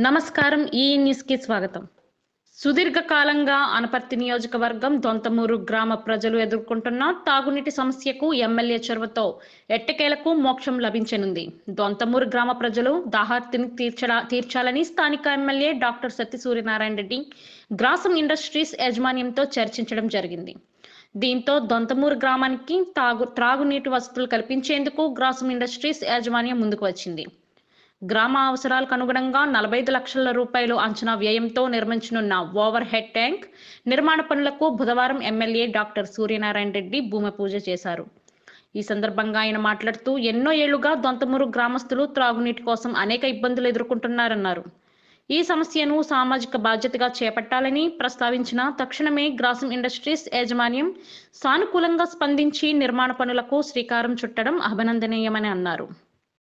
నమస్కారం ఈ న్యూస్ కి స్వాగతం సుదీర్ఘ కాలంగా అనపర్తి నియోజకవర్గం దొంతమూరు గ్రామ ప్రజలు ఎదుర్కొంటున్న తాగునీటి సమస్యకు ఎమ్మెల్యే చొరవతో ఎట్టకేలకు మోక్షం లభించనుంది దొంతమూరు గ్రామ ప్రజలు దాహార్తిని తీర్చడా తీర్చాలని స్థానిక MLA doctor Satya Suryanarayana Reddy Grasim industries యాజమాన్యంతో చర్చించడం జరిగింది దీంతో దొంతమూరు గ్రామానికి తాగు త్రాగునీటి వసతులు కల్పించేందుకు గ్రాసం ఇండస్ట్రీస్ యాజమాన్యం ముందుకు వచ్చింది గ్రామ అవసరాలకు అనుగుణంగా నలభై ఐదు లక్షల రూపాయలు అంచనా వ్యయంతో నిర్మించనున్న ఓవర్ హెడ్ ట్యాంక్ నిర్మాణ పనులకు బుధవారం ఎమ్మెల్యే డాక్టర్ సూర్యనారాయణ రెడ్డి భూమి పూజ చేశారు ఈ సందర్భంగా ఆయన మాట్లాడుతూ ఎన్నో ఏళ్లుగా దొంతమూరు గ్రామస్తులు త్రాగునీటి కోసం అనేక ఇబ్బందులు ఎదుర్కొంటున్నారన్నారు ఈ సమస్యను సామాజిక బాధ్యతగా చేపట్టాలని ప్రస్తావించిన తక్షణమే గ్రాసం ఇండస్ట్రీస్ యాజమాన్యం సానుకూలంగా స్పందించి నిర్మాణ పనులకు శ్రీకారం చుట్టడం అభినందనీయమని అన్నారు